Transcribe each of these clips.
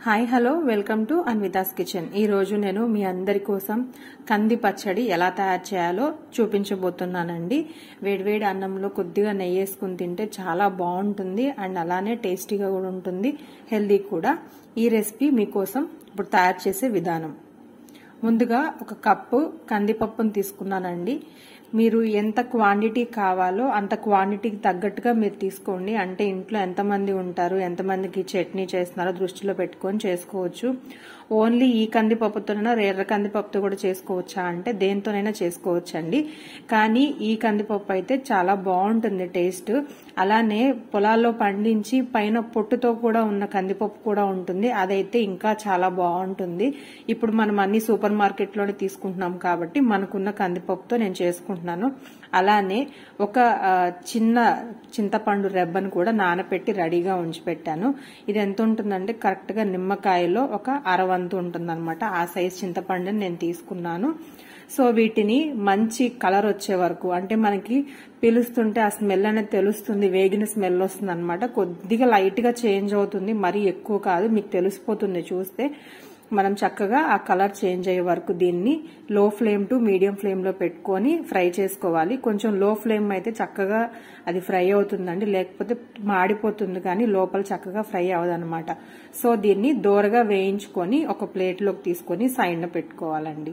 hi hello welcome to Anvitha's kitchen ఈ రోజు నేను మీ అందరి కోసం కంది పచ్చడి ఎలా తయారు చేయాలో చూపించబోతున్నానండి వేడివేడి అన్నంలో కొద్దిగా నెయ్యి వేసుకుని తింటే చాలా బాగుంటుంది అండ్ అలానే టేస్టీగా కూడా ఉంటుంది హెల్దీ కూడా ఈ రెసిపీ మీకోసం ఇప్పుడు తయారు చేసే విధానం ముందుగా ఒక కప్పు కందిపప్పును తీసుకున్నానండి మీరు ఎంత క్వాంటిటీ కావాలో అంత క్వాంటిటీకి తగ్గట్టుగా మీరు తీసుకోండి అంటే ఇంట్లో ఎంతమంది ఉంటారు ఎంతమందికి చట్నీ చేస్తున్నారో దృష్టిలో పెట్టుకొని చేసుకోవచ్చు ఓన్లీ ఈ కందిపప్పుతోనైనా ఎర్ర కందిపప్పుతో కూడా చేసుకోవచ్చా అంటే దేంతోనైనా చేసుకోవచ్చండి కానీ ఈ కందిపప్పు అయితే చాలా బాగుంటుంది టేస్ట్ అలానే పొలాల్లో పండించి పైన పొట్టుతో కూడా ఉన్న కందిపప్పు కూడా ఉంటుంది అదైతే ఇంకా చాలా బాగుంటుంది ఇప్పుడు మనం అన్ని సూపర్ మార్కెట్లోనే తీసుకుంటున్నాం కాబట్టి మనకున్న కందిపప్పుతో నేను చేసుకుంటున్నాను అలానే ఒక చిన్న చింతపండు రెబ్బను కూడా నానపెట్టి రెడీగా ఉంచి పెట్టాను ఇది ఎంత ఉంటుందంటే కరెక్ట్గా నిమ్మకాయలో ఒక అరవంతు ఉంటుందన్నమాట ఆ సైజ్ చింతపండుని నేను తీసుకున్నాను సో వీటిని మంచి కలర్ వచ్చే వరకు అంటే మనకి పిలుస్తుంటే ఆ స్మెల్ అనేది తెలుస్తుంది వేగిన స్మెల్ వస్తుంది అనమాట కొద్దిగా లైట్గా చేంజ్ అవుతుంది మరీ ఎక్కువ కాదు మీకు తెలిసిపోతుంది చూస్తే మనం చక్కగా ఆ కలర్ చేంజ్ అయ్యే వరకు దీన్ని లో ఫ్లేమ్ టు మీడియం ఫ్లేమ్లో పెట్టుకొని ఫ్రై చేసుకోవాలి కొంచెం లో ఫ్లేమ్ అయితే చక్కగా అది ఫ్రై అవుతుందండి లేకపోతే మాడిపోతుంది కానీ లోపల చక్కగా ఫ్రై అవ్వదనమాట సో దీన్ని దోరగా వేయించుకొని ఒక ప్లేట్లోకి తీసుకొని సైడ్న పెట్టుకోవాలండి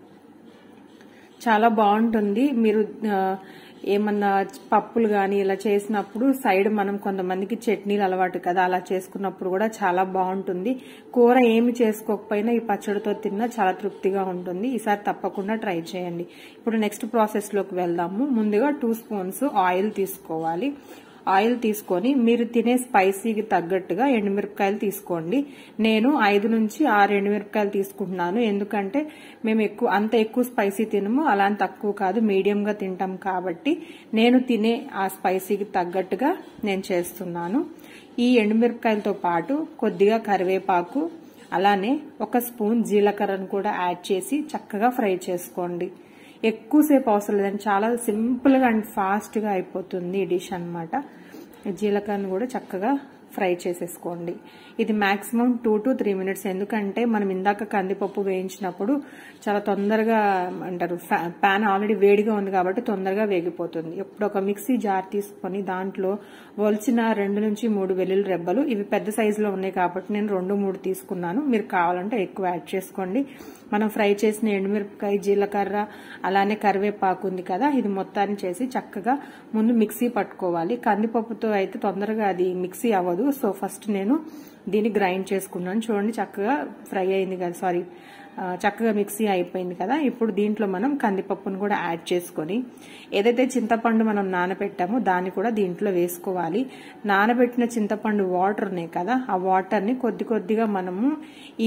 చాలా బాగుంటుంది మీరు ఏమన్నా పప్పులు కానీ ఇలా చేసినప్పుడు సైడ్ మనం కొంతమందికి చట్నీలు అలవాటు కదా అలా చేసుకున్నప్పుడు కూడా చాలా బాగుంటుంది కూర ఏమి చేసుకోకపోయినా ఈ పచ్చడితో తిన్నా చాలా తృప్తిగా ఉంటుంది ఈసారి తప్పకుండా ట్రై చేయండి ఇప్పుడు నెక్స్ట్ ప్రాసెస్లోకి వెళ్దాము ముందుగా టూ స్పూన్స్ ఆయిల్ తీసుకోవాలి ఆయిల్ తీసుకొని మీరు తినే స్పైసీకి తగ్గట్టుగా ఎండుమిరపకాయలు తీసుకోండి నేను ఐదు నుంచి ఆరు ఎండుమిరపకాయలు తీసుకుంటున్నాను ఎందుకంటే మేము ఎక్కువ అంత ఎక్కువ స్పైసీ తినము అలా తక్కువ కాదు మీడియంగా తింటాం కాబట్టి నేను తినే ఆ స్పైసీకి తగ్గట్టుగా నేను చేస్తున్నాను ఈ ఎండుమిరపకాయలతో పాటు కొద్దిగా కరివేపాకు అలానే ఒక స్పూన్ జీలకర్రను కూడా యాడ్ చేసి చక్కగా ఫ్రై చేసుకోండి ఎక్కువసేపు అవసరం లేదండి చాలా సింపుల్గా అండ్ ఫాస్ట్గా అయిపోతుంది ఈ డిష్ అనమాట జీలకర్రను కూడా చక్కగా ఫ్రై చేసేసుకోండి ఇది maximum two to three minutes ఎందుకంటే మనం ఇందాక కందిపప్పు వేయించినప్పుడు చాలా తొందరగా అంటారు ప్యాన్ ఆల్రెడీ వేడిగా ఉంది కాబట్టి తొందరగా వేగిపోతుంది ఇప్పుడు ఒక మిక్సీ జార్ తీసుకొని దాంట్లో వలిచిన రెండు నుంచి మూడు వెల్లుల్లి రెబ్బలు ఇవి పెద్ద సైజులో ఉన్నాయి కాబట్టి నేను రెండు మూడు తీసుకున్నాను మీరు కావాలంటే ఎక్కువ యాడ్ చేసుకోండి మనం ఫ్రై చేసిన ఎండుమిరపకాయ జీలకర్ర అలానే కరివేపాకు ఉంది కదా ఇది మొత్తాన్ని చేసి చక్కగా ముందు మిక్సీ పట్టుకోవాలి కందిపప్పుతో అయితే తొందరగా అది మిక్సీ అవ్వదు సో ఫస్ట్ నేను దీన్ని గ్రైండ్ చేసుకున్నాను చూడండి చక్కగా ఫ్రై అయింది కదా సారీ చక్కగా మిక్సీ అయిపోయింది కదా ఇప్పుడు దీంట్లో మనం కందిపప్పును కూడా యాడ్ చేసుకొని ఏదైతే చింతపండు మనం నానబెట్టామో దాన్ని కూడా దీంట్లో వేసుకోవాలి నానబెట్టిన చింతపండు వాటర్ ఉన్నాయి కదా ఆ వాటర్ని కొద్ది కొద్దిగా మనము ఈ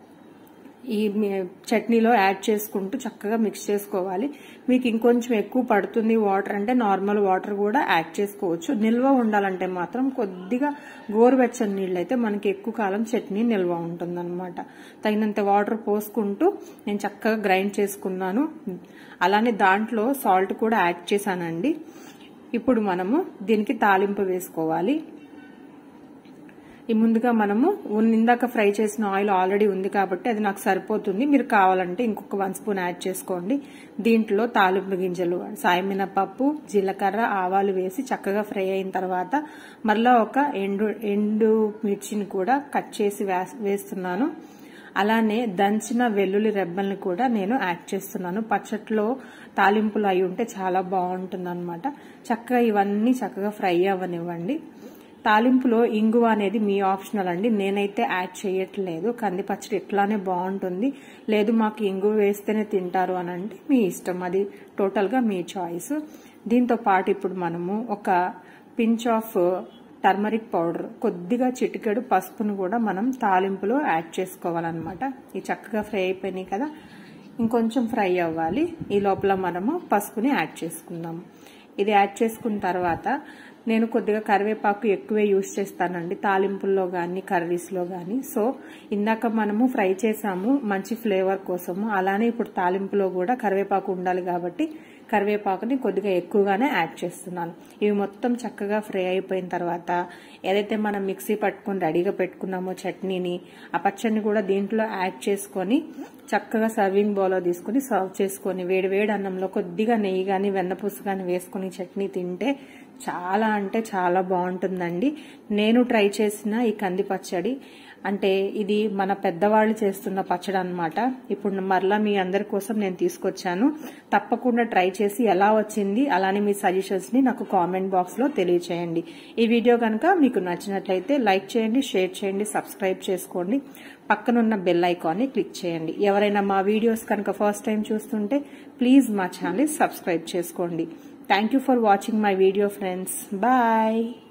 ఈ చట్నీలో యాడ్ చేసుకుంటూ చక్కగా మిక్స్ చేసుకోవాలి మీకు ఇంకొంచెం ఎక్కువ పడుతుంది వాటర్ అంటే నార్మల్ వాటర్ కూడా యాడ్ చేసుకోవచ్చు నిల్వ ఉండాలంటే మాత్రం కొద్దిగా గోరువెచ్చని నీళ్ళు అయితే మనకి ఎక్కువ కాలం చట్నీ నిల్వ ఉంటుందన్నమాట తగినంత వాటర్ పోసుకుంటూ నేను చక్కగా గ్రైండ్ చేసుకున్నాను అలానే దాంట్లో సాల్ట్ కూడా యాడ్ చేశానండి ఇప్పుడు మనము దీనికి తాలింపు వేసుకోవాలి ఈ ముందుగా మనము ఇందాక ఫ్రై చేసిన ఆయిల్ ఆల్రెడీ ఉంది కాబట్టి అది నాకు సరిపోతుంది మీరు కావాలంటే ఇంకొక వన్ స్పూన్ యాడ్ చేసుకోండి దీంట్లో తాలింపు గింజలు సాయమినపప్పు జీలకర్ర ఆవాలు వేసి చక్కగా ఫ్రై అయిన తర్వాత మళ్ళా ఒక ఎండు ఎండు మిర్చిని కూడా కట్ చేసి వేస్తున్నాను అలానే దంచిన వెల్లుల్లి రెబ్బల్ని కూడా నేను యాడ్ చేస్తున్నాను పచ్చట్లో తాలింపులు అయి ఉంటే చాలా బాగుంటుంది అనమాట చక్కగా ఇవన్నీ చక్కగా ఫ్రై అవ్వనివ్వండి తాలింపులో ఇంగువ అనేది మీ ఆప్షనల్ అండి నేనైతే యాడ్ చేయట్లేదు కంది పచ్చడి ఇట్లానే బాగుంటుంది లేదు మాకు ఇంగువ వేస్తేనే తింటారు అని అంటే మీ ఇష్టం అది టోటల్గా మీ చాయిస్ దీంతో పాటు ఇప్పుడు మనము ఒక పించ్ ఆఫ్ టర్మరిక్ పౌడర్ కొద్దిగా చిటికెడు పసుపును కూడా మనం తాలింపులో యాడ్ చేసుకోవాలన్నమాట ఈ చక్కగా ఫ్రై అయిపోయినాయి కదా ఇంకొంచెం ఫ్రై అవ్వాలి ఈ లోపల మనము పసుపుని యాడ్ చేసుకుందాము ఇది యాడ్ చేసుకున్న తర్వాత నేను కొద్దిగా కరివేపాకు ఎక్కువే యూస్ చేస్తానండి తాలింపుల్లో కానీ కర్రీస్లో కానీ సో ఇందాక మనము ఫ్రై చేసాము మంచి ఫ్లేవర్ కోసము అలానే ఇప్పుడు తాలింపులో కూడా కరివేపాకు ఉండాలి కాబట్టి కరివేపాకుని కొద్దిగా ఎక్కువగానే యాడ్ చేస్తున్నాను ఇవి మొత్తం చక్కగా ఫ్రై అయిపోయిన తర్వాత ఏదైతే మనం మిక్సీ పట్టుకొని రెడీగా పెట్టుకున్నామో చట్నీని ఆ పచ్చడిని కూడా దీంట్లో యాడ్ చేసుకొని చక్కగా సర్వింగ్ బౌల్లో తీసుకుని సర్వ్ చేసుకొని వేడి వేడి అన్నంలో కొద్దిగా నెయ్యి కానీ వెన్నపూస కానీ వేసుకుని చట్నీ తింటే చాలా అంటే చాలా బాగుంటుందండి నేను ట్రై చేసిన ఈ కంది పచ్చడి అంటే ఇది మన పెద్దవాళ్ళు చేస్తున్న పచ్చడి అనమాట ఇప్పుడు మరలా మీ అందరి కోసం నేను తీసుకొచ్చాను తప్పకుండా ట్రై చేసి ఎలా వచ్చింది అలానే మీ సజెషన్స్ ని నాకు కామెంట్ బాక్స్ లో తెలియచేయండి ఈ వీడియో కనుక మీకు నచ్చినట్లయితే లైక్ చేయండి షేర్ చేయండి సబ్స్క్రైబ్ చేసుకోండి పక్కనున్న బెల్ ఐకాన్ని క్లిక్ చేయండి ఎవరైనా మా వీడియోస్ కనుక ఫస్ట్ టైం చూస్తుంటే ప్లీజ్ మా ఛానల్ సబ్స్క్రైబ్ చేసుకోండి thank you for watching my video friends bye